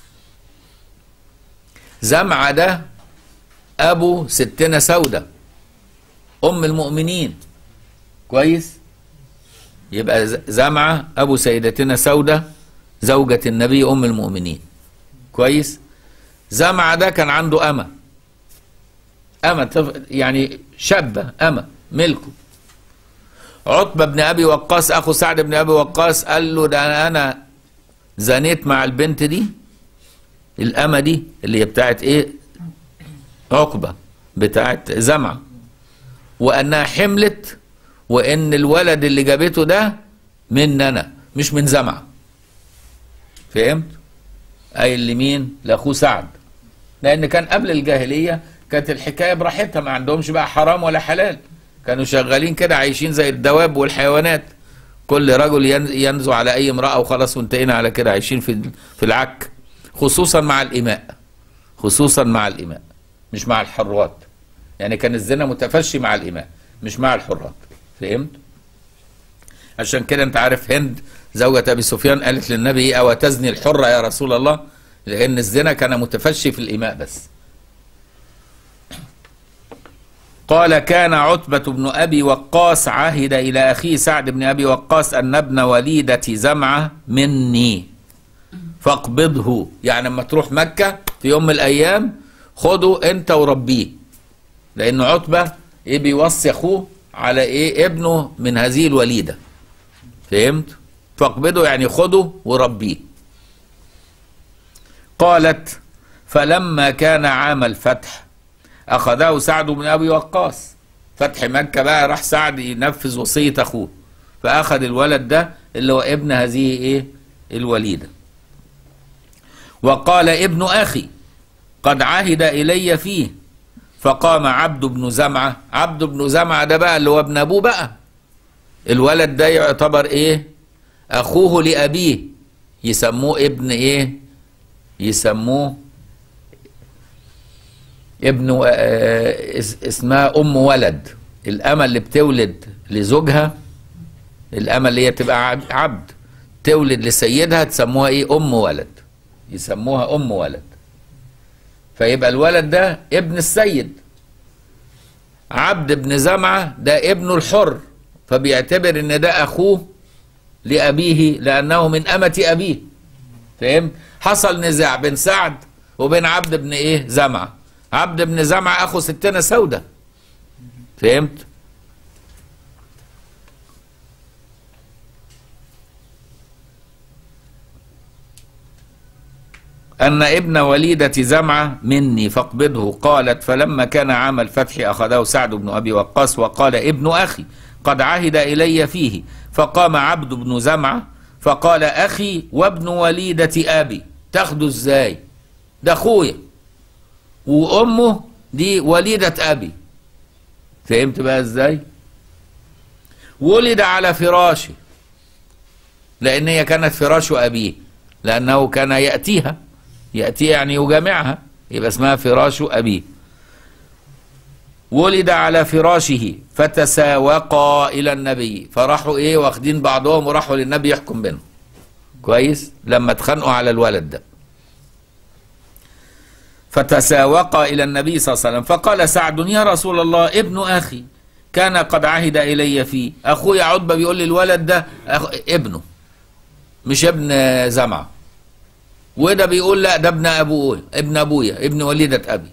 زمعة ده أبو ستنا سودة أم المؤمنين كويس يبقى ز- زمعة أبو سيدتنا سودة زوجة النبي أم المؤمنين كويس زمعة ده كان عنده أمة أمة طف- يعني شابة أمة ملكه عتبة بن أبي وقاص أخو سعد بن أبي وقاص قال له ده أنا زنيت مع البنت دي الأمة دي اللي هي بتاعت إيه عقبة بتاعت زمعة وأنها حملت وإن الولد اللي جابته ده من أنا مش من زمعة فهمت؟ أي اللي مين؟ لأخوه سعد لأن كان قبل الجاهلية كانت الحكاية براحتها ما عندهمش بقى حرام ولا حلال كانوا شغالين كده عايشين زي الدواب والحيوانات كل رجل ين- ينزو على أي امرأة وخلاص وانتهينا على كده عايشين في في العك خصوصا مع الإماء خصوصا مع الإماء مش مع الحرات يعني كان الزنا متفشي مع الإماء مش مع الحرات فهمت؟ عشان كده انت عارف هند زوجة ابي سفيان قالت للنبي ايه او تزني الحرة يا رسول الله لان الزنا كان متفشي في الاماء بس قال كان عتبة بن ابي وقاص عهد الى اخيه سعد بن ابي وقاص ان ابن وليدة زمعة مني فاقبضه يعني لما تروح مكة في يوم من الايام خده انت وربيه لان عتبة ايه بيوصي اخوه على ايه ابنه من هذه الوليده فهمت فاقبضه يعني خده وربيه قالت فلما كان عام الفتح أخذه سعد بن أبي وقاص فتح مكة بقى راح سعد ينفذ وصية أخوه فأخذ الولد ده اللي هو ابن هذه إيه الوليدة وقال ابن أخي قد عهد إلي فيه فقام عبد بن زمعة عبد بن زمعة ده بقى اللي هو ابن أبوه بقى الولد ده يعتبر ايه اخوه لابيه يسموه ابن ايه يسموه ابن آه اس- اسمها ام ولد الأمة اللي بتولد لزوجها الأمة اللي هي تبقى عب- عبد تولد لسيدها تسموها ايه أم ولد يسموها أم ولد فيبقى الولد ده ابن السيد عبد ابن زمعة ده ابنه الحر فبيعتبر ان ده اخوه لابيه لانه من امة ابيه فاهم حصل نزاع بين سعد وبين عبد بن ايه زمعة عبد بن زمعة اخو ستنا سودة فهمت أن ابن وليدة زمعة مني فاقبضه قالت فلما كان عام الفتح أخذه سعد بن أبي وقاص وقال ابن أخي قد عهد إلي فيه فقام عبد بن زمعة فقال أخي وابن وليدة أبي تاخده إزاي ده أخويا وأمه دي وليدة أبي فهمت بقى إزاي ولد على فراشه لأن هي كانت فراش أبيه لأنه كان يأتيها يأتي يعني يجامعها يبقى اسمها فراش أبيه ولد على فراشه فتساوقا إلى النبي فراحوا إيه واخدين بعضهم وراحوا للنبي يحكم بينهم كويس لما اتخانقوا على الولد ده فتساوقا إلى النبي صلى الله عليه وسلم فقال سعد يا رسول الله ابن أخي كان قد عهد إلي فيه أخويا عتبة بيقول لي الولد ده أخ... ابنه مش ابن زمعة وده بيقول لا ده ابن ابويا ابن ابويا ابن وليدة ابي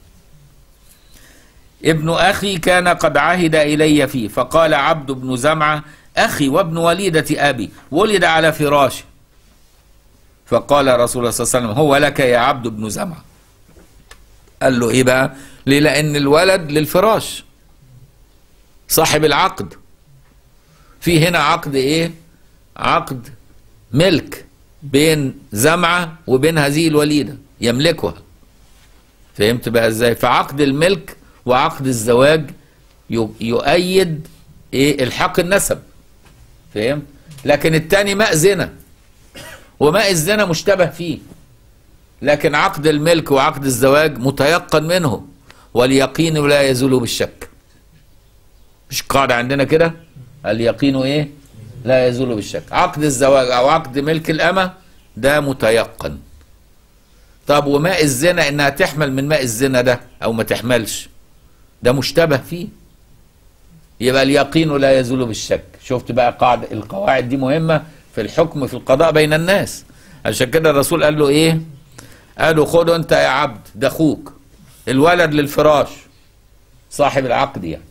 ابن اخي كان قد عهد الي فيه فقال عبد بن زمعة اخي وابن وليدة ابي ولد على فراشه فقال رسول الله صلى الله عليه وسلم هو لك يا عبد بن زمعة قال له ايه بقى ليه لان الولد للفراش صاحب العقد في هنا عقد ايه عقد ملك بين زمعة وبين هذه الوليدة يملكها فهمت بقى ازاي فعقد الملك وعقد الزواج يو- يؤيد ايه الحاق النسب فهمت لكن التاني ماء زنا وماء الزنا مشتبه فيه لكن عقد الملك وعقد الزواج متيقن منه واليقين لا يزول بالشك مش قاعدة عندنا كده اليقين ايه لا يزول بالشك عقد الزواج او عقد ملك الامة ده متيقن طب وماء الزنا انها تحمل من ماء الزنا ده او ما تحملش ده مشتبه فيه يبقى اليقين لا يزول بالشك شفت بقى قاعدة القواعد دي مهمة في الحكم في القضاء بين الناس عشان كده الرسول قال له ايه قال له خده انت يا عبد ده اخوك الولد للفراش صاحب العقد يعني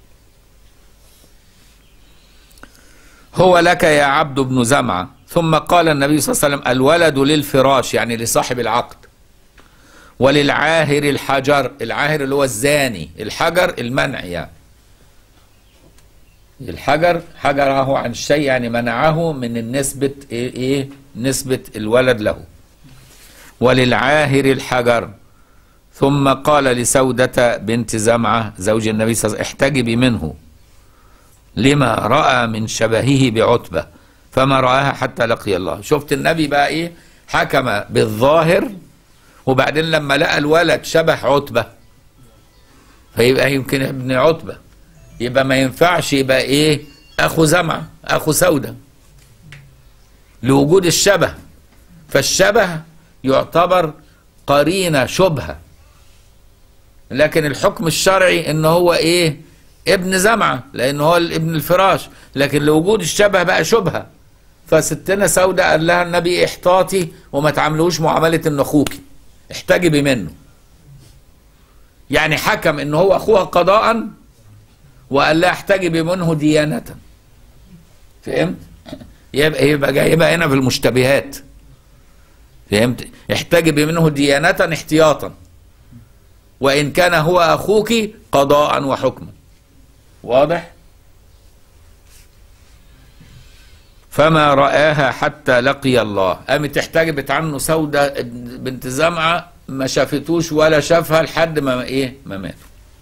هو لك يا عبد بن زمعة ثم قال النبي صلى الله عليه وسلم الولد للفراش يعني لصاحب العقد وللعاهر الحجر العاهر اللي هو الزاني الحجر المنع يعني الحجر حجره عن الشيء يعني منعه من النسبة ايه, إيه نسبة الولد له وللعاهر الحجر ثم قال لسودة بنت زمعة زوج النبي صلى الله عليه وسلم احتجبي منه لما رأى من شبهه بعتبة فما رآها حتى لقي الله شفت النبي بقى ايه حكم بالظاهر وبعدين لما لقى الولد شبه عتبة فيبقى يمكن ابن عتبة يبقى ما ينفعش يبقى ايه اخو زمعة اخو سودة لوجود الشبه فالشبه يعتبر قرينة شبهة لكن الحكم الشرعي ان هو ايه ابن زمعة لان هو ابن الفراش لكن لوجود الشبه بقى شبهة فستنا سودة قال لها النبي احتاطي وما تعاملوش معاملة ان اخوكي احتجبي منه يعني حكم ان هو اخوها قضاء وقال لها احتجبي منه ديانة فهمت يبقى يبقى جايبها هنا في المشتبهات فهمت احتجبي منه ديانة احتياطا وإن كان هو أخوك قضاء وحكما واضح فما رآها حتى لقي الله قامت احتجبت عنه سودة بنت زمعة ما شافتوش ولا شافها لحد ما ايه ما مات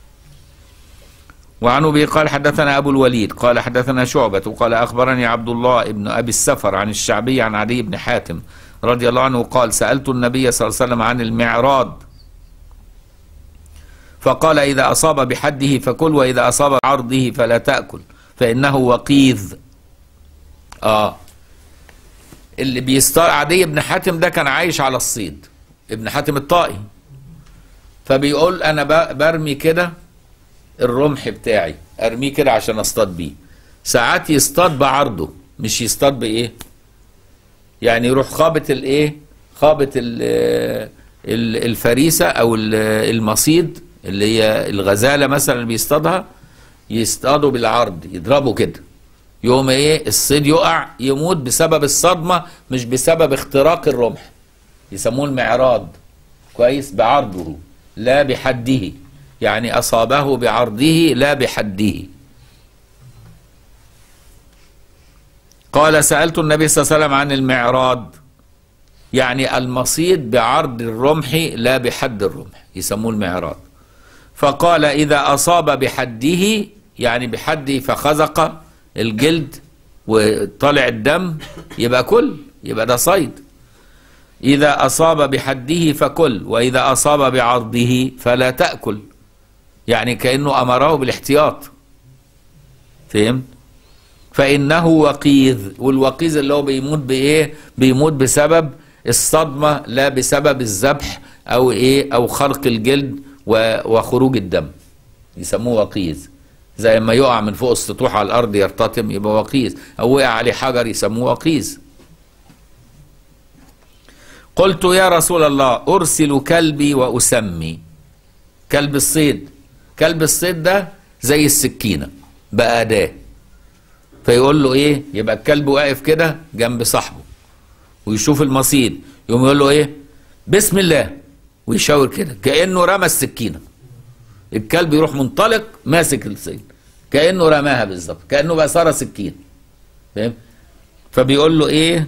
وعن ابي قال حدثنا ابو الوليد قال حدثنا شعبة قال اخبرني عبد الله ابن ابي السفر عن الشعبي عن عدي بن حاتم رضي الله عنه قال سألت النبي صلى الله عليه وسلم عن المعراض فقال إذا أصاب بحده فكل وإذا أصاب بعرضه فلا تأكل فإنه وقيذ آه اللي بيصطاد عدي بن حاتم ده كان عايش على الصيد ابن حاتم الطائي فبيقول أنا ب- برمي كده الرمح بتاعي أرميه كده عشان أصطاد بيه ساعات يصطاد بعرضه مش يصطاد بإيه يعني يروح خابط الإيه خابط ال- ال- الفريسة أو ال- المصيد اللي هي الغزالة مثلا اللي بيصطادها يصطادوا بالعرض يضربوا كده يوم ايه الصيد يقع يموت بسبب الصدمة مش بسبب اختراق الرمح يسموه المعراض كويس بعرضه لا بحده يعني أصابه بعرضه لا بحده قال سألت النبي صلى الله عليه وسلم عن المعراض يعني المصيد بعرض الرمح لا بحد الرمح يسموه المعراض فقال إذا أصاب بحده يعني بحده فخزق الجلد وطلع الدم يبقى كل يبقى ده صيد إذا أصاب بحده فكل وإذا أصاب بعرضه فلا تأكل يعني كأنه أمره بالاحتياط فهمت فإنه وقيذ والوقيذ اللي هو بيموت بإيه بيموت بسبب الصدمة لا بسبب الذبح أو إيه أو خرق الجلد و- وخروج الدم يسموه وقيذ زي ما يقع من فوق السطوح على الأرض يرتطم يبقى وقيذ أو وقع عليه حجر يسموه وقيذ قلت يا رسول الله أرسل كلبي وأسمي كلب الصيد كلب الصيد ده زي السكينة بأداة فيقول له ايه يبقى الكلب واقف كده جنب صاحبه ويشوف المصيد يقوم يقول له ايه بسم الله ويشاور كده كانه رمى السكينه الكلب يروح منطلق ماسك الصيد كانه رماها بالظبط كانه بقى صار سكين فاهم فبيقول له ايه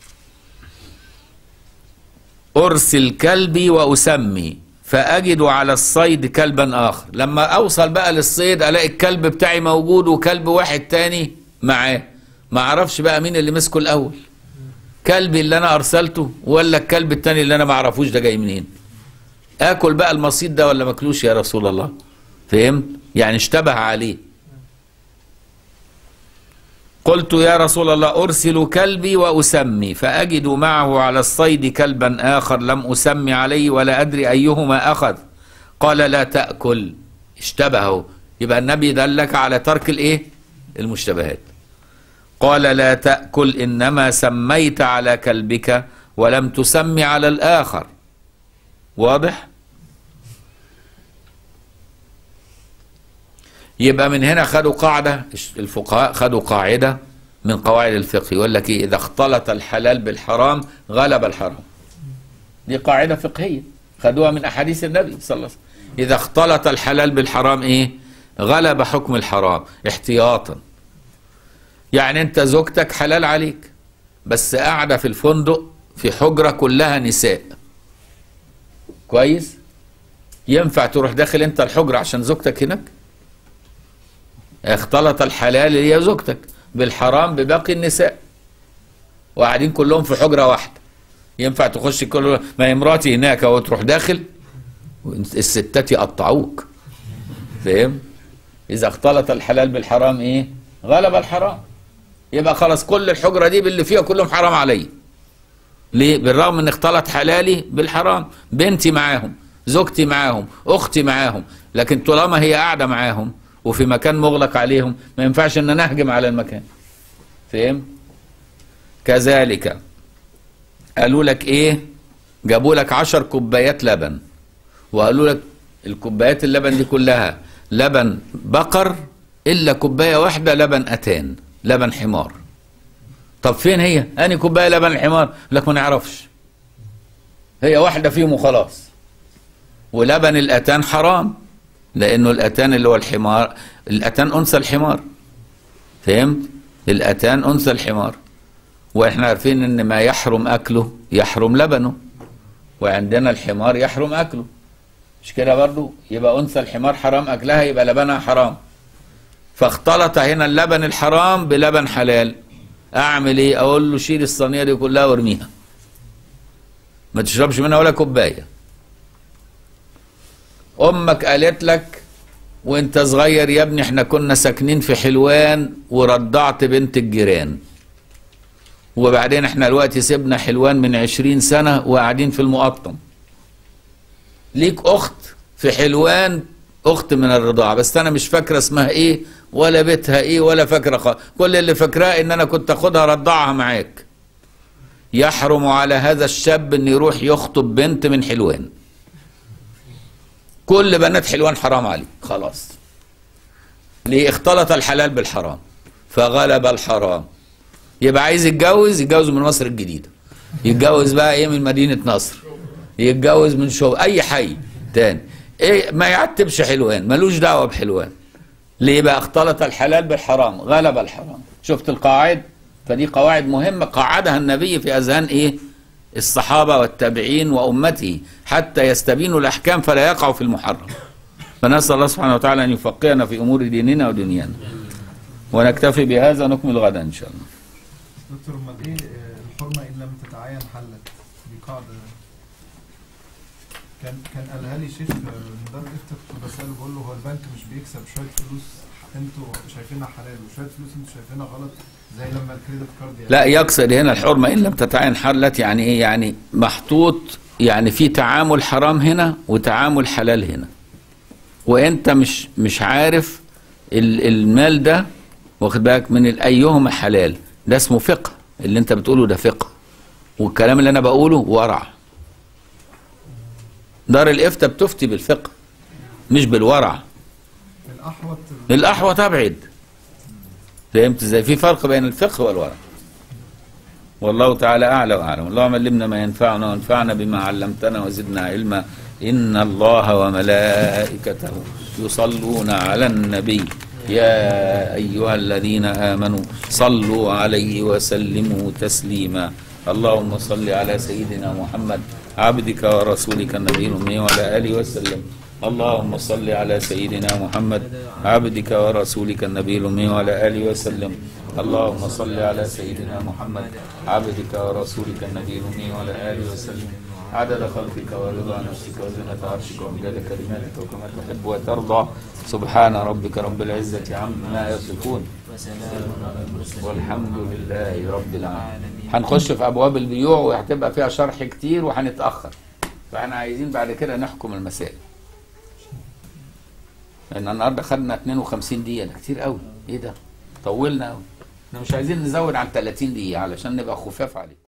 ارسل كلبي واسمي فاجد على الصيد كلبا اخر لما اوصل بقى للصيد الاقي الكلب بتاعي موجود وكلب واحد تاني معاه ما اعرفش بقى مين اللي مسكه الاول كلبي اللي انا ارسلته ولا الكلب التاني اللي انا ما اعرفوش ده جاي منين اكل بقى المصيد ده ولا ماكلوش يا رسول الله فهمت يعني اشتبه عليه قلت يا رسول الله أرسل كلبي وأسمي فأجد معه على الصيد كلبا آخر لم أسمي عليه ولا أدري أيهما أخذ قال لا تأكل اشتبهوا يبقى النبي دلك على ترك الإيه المشتبهات قال لا تأكل إنما سميت على كلبك ولم تسمي على الآخر واضح يبقى من هنا خدوا قاعدة الفقهاء خدوا قاعدة من قواعد الفقه يقول لك إيه إذا اختلط الحلال بالحرام غلب الحرام دي قاعدة فقهية خدوها من أحاديث النبي صلى الله عليه وسلم إذا اختلط الحلال بالحرام إيه غلب حكم الحرام احتياطا يعني أنت زوجتك حلال عليك بس قاعدة في الفندق في حجرة كلها نساء كويس ينفع تروح داخل أنت الحجرة عشان زوجتك هناك اختلط الحلال اللي هي زوجتك بالحرام بباقي النساء وقاعدين كلهم في حجرة واحدة ينفع تخش كل ما هي مراتي هناك وتروح داخل الستات يقطعوك فاهم اذا اختلط الحلال بالحرام ايه غلب الحرام يبقى خلاص كل الحجرة دي باللي فيها كلهم حرام علي ليه بالرغم ان اختلط حلالي بالحرام بنتي معاهم زوجتي معاهم اختي معاهم لكن طالما هي قاعدة معاهم وفي مكان مغلق عليهم ما ينفعش ان نهجم على المكان فهم كذلك قالوا لك ايه جابوا لك عشر كوبايات لبن وقالوا لك الكوبايات اللبن دي كلها لبن بقر الا كوبايه واحده لبن اتان لبن حمار طب فين هي اني كوبايه لبن الحمار لك ما نعرفش هي واحده فيهم وخلاص ولبن الاتان حرام لانه الاتان اللي هو الحمار الاتان انثى الحمار فهمت الاتان انثى الحمار واحنا عارفين ان ما يحرم اكله يحرم لبنه وعندنا الحمار يحرم اكله مش كده برضو يبقى انثى الحمار حرام اكلها يبقى لبنها حرام فاختلط هنا اللبن الحرام بلبن حلال اعمل ايه اقول له شيل الصينيه دي كلها وارميها ما تشربش منها ولا كوبايه امك قالت لك وانت صغير يا ابني احنا كنا ساكنين في حلوان ورضعت بنت الجيران وبعدين احنا دلوقتي سيبنا حلوان من عشرين سنة وقاعدين في المقطم ليك اخت في حلوان اخت من الرضاعة بس انا مش فاكرة اسمها ايه ولا بيتها ايه ولا فاكرة خ... كل اللي فاكراه ان انا كنت اخدها رضعها معاك يحرم على هذا الشاب ان يروح يخطب بنت من حلوان كل بنات حلوان حرام عليه خلاص ليه اختلط الحلال بالحرام فغلب الحرام يبقى عايز يتجوز يتجوز من مصر الجديدة يتجوز بقى ايه من مدينة نصر يتجوز من شو اي حي تاني ايه ما يعتبش حلوان ملوش دعوة بحلوان ليه بقى اختلط الحلال بالحرام غلب الحرام شفت القواعد فدي قواعد مهمة قعدها النبي في أذهان إيه الصحابة والتابعين وأمته حتى يستبينوا الأحكام فلا يقعوا في المحرم فنسأل الله سبحانه وتعالى أن يفقهنا في أمور ديننا ودنيانا ونكتفي بهذا نكمل غدا إن شاء الله دكتور امال ايه آه، الحرمه ان لم تتعين حلت دي قاعده كان كان قالها لي شيخ آه، مدرب افتح كنت بساله بقول له هو البنك مش بيكسب شويه فلوس انتوا شايفينها حلال وشويه فلوس انتوا شايفينها غلط زي لما الكريدت كارد يعني لا يقصد هنا الحرمة إن لم تتعين حلت يعني إيه يعني محطوط يعني في تعامل حرام هنا وتعامل حلال هنا وأنت مش مش عارف ال- المال ده واخد بالك من ال- أيهما حلال ده اسمه فقه اللي أنت بتقوله ده فقه والكلام اللي أنا بقوله ورع دار الإفتاء بتفتي بالفقه مش بالورع الاحوط الأحوط أبعد فهمت ازاي في فرق بين الفقه والورع والله تعالى أعلى وأعلم اللهم علمنا ما ينفعنا وانفعنا بما علمتنا وزدنا علما إن الله وملائكته يصلون على النبي يا أيها الذين آمنوا صلوا عليه وسلموا تسليما اللهم صل على سيدنا محمد عبدك ورسولك النبي الأمي وعلى آله وسلم اللهم صل على سيدنا محمد عبدك ورسولك النبي الأمي وعلى آله وسلم اللهم صل على سيدنا محمد عبدك ورسولك النبي الأمي وعلى آله وسلم عدد خلقك ورضا نفسك وزنة عرشك ومداد كلماتك وكما تحب وترضى سبحان ربك رب العزة عما يصفون والحمد لله رب العالمين هنخش في أبواب البيوع وهتبقى فيها شرح كتير وهنتأخر فاحنا عايزين بعد كده نحكم المسائل لان النهارده خدنا 52 دقيقه ده كتير قوي ايه ده طولنا قوي احنا مش عايزين نزود عن 30 دقيقه علشان نبقى خفاف عليه